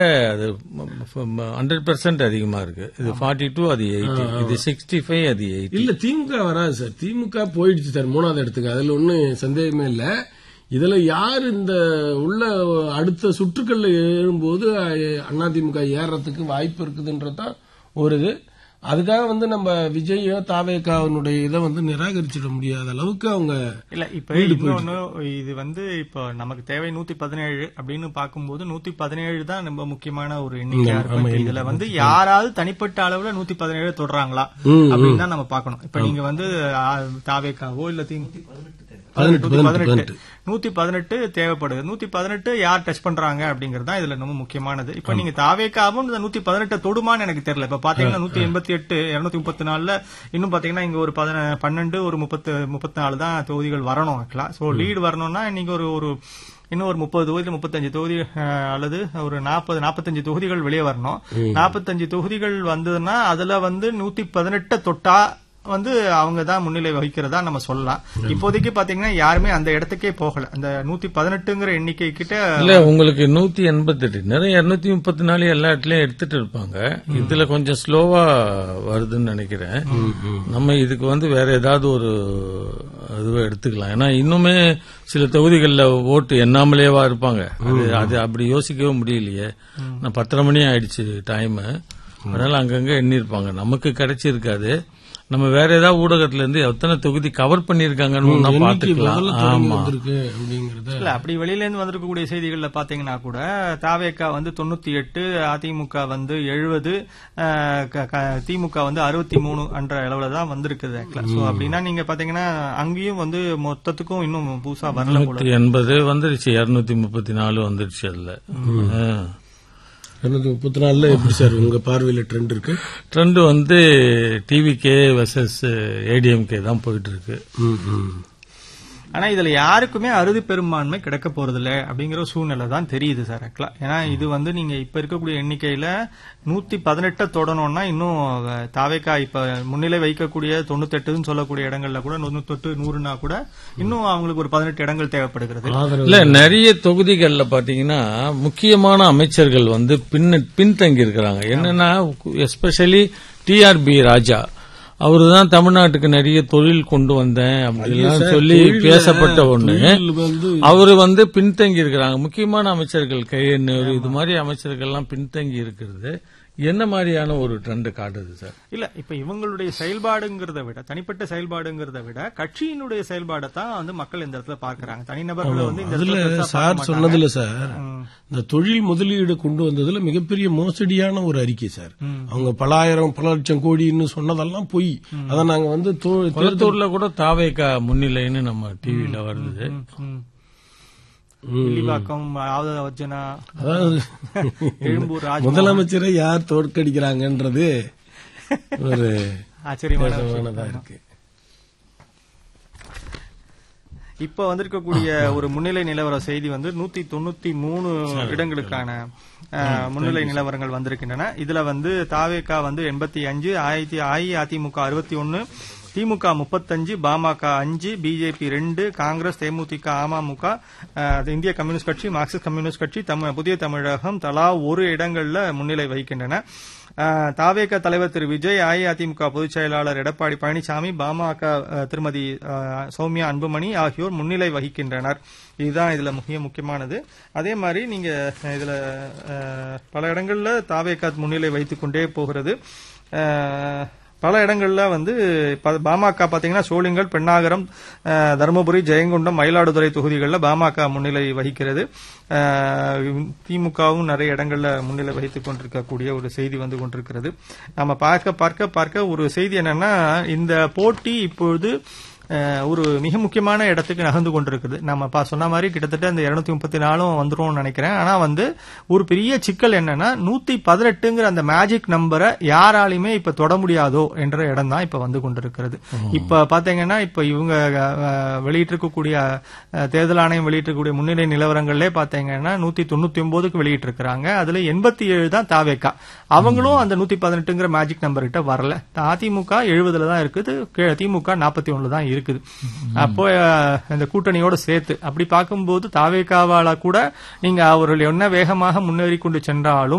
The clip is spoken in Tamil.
அது ஹண்ட்ரட் பர்சன்ட் அதிகமா இருக்கு இது ஃபார்ட்டி டூ அது எயிட்டி இது சிக்ஸ்டி ஃபைவ் அது எயிட்டி இல்ல திமுக வராது சார் திமுக போயிடுச்சு சார் மூணாவது இடத்துக்கு அதுல ஒன்னும் சந்தேகமே இல்ல இதுல யார் இந்த உள்ள அடுத்த சுற்றுக்கள்ல ஏறும்போது அண்ணா திமுக ஏறதுக்கு வாய்ப்பு இருக்குதுன்றதுதான் ஒரு இது அதுக்காக வந்து நம்ம விஜயோ தாவேக்காவினுடைய இதை வந்து நிராகரிச்சிட முடியாத அளவுக்கு அவங்க இல்ல இப்ப இன்னொன்னு இது வந்து இப்போ நமக்கு தேவை நூத்தி பதினேழு அப்படின்னு பார்க்கும்போது நூத்தி பதினேழு தான் ரொம்ப முக்கியமான ஒரு எண்ணிக்கையா இருக்கும் இப்ப இதுல வந்து யாராவது தனிப்பட்ட அளவுல நூத்தி பதினேழு தொடுறாங்களா அப்படின்னு தான் நம்ம பார்க்கணும் இப்ப நீங்க வந்து ஆ, தாவேக்காவோ இல்ல திமுக பதினெட்டு, நூத்தி பதினெட்டு, பதினெட்டு நூத்தி பதினெட்டு தேவைப்படுது நூத்தி பதினெட்டு யார் டச் பண்றாங்க அப்படிங்கறது தான் இதுல ரொம்ப முக்கியமானது இப்ப நீங்க தாவேக்காவும் இந்த நூத்தி பதினெட்டு தொடுமான்னு எனக்கு தெரியல இப்ப பாத்தீங்கன்னா நூத்தி எண்பத்தி எட்டு இருநூத்தி முப்பத்தி நாலுல இன்னும் பாத்தீங்கன்னா இங்க ஒரு பதின பன்னெண்டு ஒரு முப்பத்து முப்பத்தி நாலு தான் தொகுதிகள் வரணும் ஆக்சுவலா சோ லீடு வரணும்னா இன்னைக்கு ஒரு ஒரு இன்னும் ஒரு முப்பது தொகுதி முப்பத்தஞ்சு தொகுதி அஹ், அல்லது ஒரு நாற்பது நாற்பத்தஞ்சு தொகுதிகள் வெளியே வரணும் நாற்பத்தஞ்சு தொகுதிகள் வந்ததுன்னா அதுல வந்து நூத்தி பதினெட்டு தொட்டா வந்து அவங்க தான் முன்னிலை வகிக்கிறதா நம்ம சொல்லலாம் இப்போதைக்கு பாத்தீங்கன்னா யாருமே அந்த இடத்துக்கே போகல அந்த நூத்தி பதினெட்டுங்கிற எண்ணிக்கை கிட்ட இல்ல உங்களுக்கு நூத்தி எண்பத்தி எட்டு நிறைய இருநூத்தி முப்பத்தி நாலு எல்லா இடத்துலயும் எடுத்துட்டு இருப்பாங்க இதுல கொஞ்சம் ஸ்லோவா வருதுன்னு நினைக்கிறேன் நம்ம இதுக்கு வந்து வேற ஏதாவது ஒரு இதுவை எடுத்துக்கலாம் ஏன்னா இன்னுமே சில தொகுதிகளில் ஓட்டு எண்ணாமலேவா இருப்பாங்க அது அது அப்படி யோசிக்கவே முடியலையே நான் பத்தரை மணி ஆயிடுச்சு டைம் அதனால அங்கங்க எண்ணிருப்பாங்க நமக்கு கிடைச்சிருக்காது நம்ம வேற ஏதாவது ஊடகத்துல இருந்து எத்தனை தொகுதி கவர் பண்ணிருக்காங்கன்னு ஒண்ணா எண்ணிக்கை பாத்துக்கலாம் முதல்ல தொடங்கி ஆமா வந்திருக்கு அப்படிங்கறத இல்ல அப்படி வெளியில இருந்து வந்திருக்கக்கூடிய செய்திகள்ல பாத்தீங்கன்னா கூட தாவேக்கா வந்து தொண்ணூத்தி எட்டு அதிமுக வந்து எழுபது திமுக வந்து அறுபத்தி மூணு என்ற அளவுல தான் வந்திருக்குது actually. So அப்படின்னா நீங்க பாத்தீங்கன்னா அங்கேயும் வந்து மொத்தத்துக்கும் இன்னும் புதுசா வரல போல நூத்தி எண்பது வந்துருச்சு இருநூத்தி முப்பத்தி நாலு வந்துருச்சு அதுல இருநூத்தி முப்பத்தி நாலுல எப்படி சார் உங்க பார்வையில ட்ரெண்ட் இருக்கு ட்ரெண்ட் வந்து டிவிகே வெர்சஸ் ஏடிஎம்கே தான் போயிட்டு இருக்கு ம், ம். ஆனா இதுல யாருக்குமே அறுதி பெரும்பான்மை கிடைக்க போறது இல்ல அப்படிங்கிற ஒரு சூழ்நிலை தான் தெரியுது சார் ஆக்சுவலா ஏன்னா இது வந்து நீங்க இப்ப இருக்கக்கூடிய எண்ணிக்கையில நூத்தி பதினெட்ட தொடணும்னா இன்னும் அஹ், தாவேக்கா இப்ப முன்னிலை வைக்கக்கூடிய தொண்ணூத்தெட்டுன்னு சொல்லக்கூடிய இடங்கள்ல கூட தொண்ணூத்தெட்டு நூறுனா கூட இன்னும் அவங்களுக்கு ஒரு பதினெட்டு இடங்கள் தேவைப்படுகிறது ஆதரவு இல்ல நிறைய தொகுதிகள்ல பாத்தீங்கன்னா முக்கியமான அமைச்சர்கள் வந்து பின்ன பின்தங்கி இருக்கிறாங்க என்னன்னா எஸ்பெஷலி டிஆர்பி ராஜா அவரு தான் தமிழ்நாட்டுக்கு நிறைய தொழில் கொண்டு வந்தேன் அப்படிலாம் சொல்லி பேசப்பட்ட ஒண்ணு தொழில் வந்து அவரு வந்து பின்தங்கி இருக்கிறாங்க முக்கியமான அமைச்சர்கள் கையெண்ணூர் இது மாதிரி அமைச்சர்கள்லாம் பின்தங்கி இருக்கிறது என்ன மாதிரியான ஒரு ட்ரெண்ட் காட்டுது சார் இல்ல இப்ப இவங்களுடைய செயல்பாடுங்கிறத விட தனிப்பட்ட செயல்பாடுங்கிறத விட கட்சியினுடைய செயல்பாடை தான் வந்து மக்கள் இந்த இடத்துல பார்க்கறாங்க தனிநபர்களை வந்து இந்த அதுல இடத்துல பெருசா பார்க்க சார் மாட்டாங்க. சொன்னதுல சார் ம். இந்த தொழில் முதலீடு கொண்டு வந்ததுல மிகப்பெரிய மோசடியான ஒரு அறிக்கை சார் அவங்க பல ஆயிரம் பல லட்சம் கோடின்னு சொன்னதெல்லாம் பொய் அதை நாங்க வந்து தோ- கொளத்தூர்ல கூட தாவேக்கா முன்னிலைன்னு நம்ம டிவில வருது ம். வில்லிவாக்கம் ஆவத வர்ஜனா அதாவது எழும்பூர் ராஜ் முதலமைச்சரை யார் தோற்கடிக்கிறாங்கன்றது ஒரு ஆச்சரியமான விஷயம். விசேஷமானதா இருக்கு இப்ப வந்திருக்கக்கூடிய ஒரு முன்னிலை நிலவர செய்தி வந்து நூத்தி தொண்ணூத்தி மூணு இடங்களுக்கான அஹ், முன்னிலை நிலவரங்கள் வந்திருக்கின்றன இதுல வந்து தாவேகா வந்து எண்பத்தி அஞ்சு ஆயிரத்தி அஇஅதிமுக அறுபத்தி ஒன்னு திமுக முப்பத்தஞ்சு பாமக அஞ்சு பிஜேபி ரெண்டு காங்கிரஸ் தேமுதிக அமமுக அஹ், இந்திய கம்யூனிஸ்ட் கட்சி மார்க்சிஸ்ட் கம்யூனிஸ்ட் கட்சி தமிழ் புதிய தமிழகம் தலா ஒரு இடங்கள்ல முன்னிலை வகிக்கின்றன அஹ், தாவேக தலைவர் திரு விஜய் அஇஅதிமுக பொதுச் செயலாளர் எடப்பாடி பழனிசாமி பாமக அஹ், திருமதி அஹ், சௌமியா அன்புமணி ஆகியோர் முன்னிலை வகிக்கின்றனர் இதுதான் இதுல முக்கிய முக்கியமானது அதே மாதிரி நீங்க அஹ், இதுல அஹ், பல இடங்கள்ல தாவேக முன்னிலை வைத்துக் கொண்டே போகிறது அஹ், பல இடங்கள்ல வந்து ப- பாமக பாத்தீங்கன்னா சோளிங்கல் பெண்ணாகரம் அஹ், தருமபுரி ஜெயங்கொண்டம் மயிலாடுதுறை தொகுதிகளில் பாமக முன்னிலை வகிக்கிறது அஹ், திமுகவும் நிறைய இடங்கள்ல முன்னிலை வகித்துக் கொண்டிருக்கக்கூடிய ஒரு செய்தி வந்து கொண்டிருக்கிறது நம்ம பார்க்க பார்க்க பார்க்க ஒரு செய்தி என்னன்னா இந்த போட்டி இப்பொழுது அஹ், ஒரு மிக முக்கியமான இடத்துக்கு நகர்ந்து கொண்டிருக்குது நம்ம பா சொன்ன மாதிரி கிட்டத்தட்ட இந்த இருநூத்தி முப்பத்தி நாலும் வந்துரும்னு நினைக்கிறேன் ஆனா வந்து ஒரு பெரிய சிக்கல் என்னன்னா நூத்தி பதினெட்டுங்கிற அந்த மேஜிக் நம்பரை யாராலையுமே இப்ப தொட முடியாதோ என்ற இடம் தான் இப்ப வந்து கொண்டிருக்கிறது இப்ப பாத்தீங்கன்னா இப்ப இவங்க அஹ், வெளியிட்டிருக்கக்கூடிய அஹ், தேர்தல் ஆணையம் வெளியிட்டிருக்கக்கூடிய முன்னிலை நிலவரங்கள்லே பாத்தீங்கன்னா நூத்தி தொண்ணூத்தி ஒன்பதுக்கு வெளியிட்டிருக்கிறாங்க அதுல எண்பத்தி ஏழு தான் தாவேக்கா அவங்களும் அந்த நூத்தி பதினெட்டுங்கிற மேஜிக் நம்பர் கிட்ட வரல அதிமுக எழுபதுல தான் இருக்குது கே- திமுக நாற்பத்தி ஒண்ணுல தான் இருக்கு இருக்குது அப்போ அஹ், இந்த கூட்டணியோட சேர்த்து அப்படி பார்க்கும்போது தாவேக்காவால கூட நீங்க அவர்கள் என்ன வேகமாக முன்னேறி கொண்டு சென்றாலும்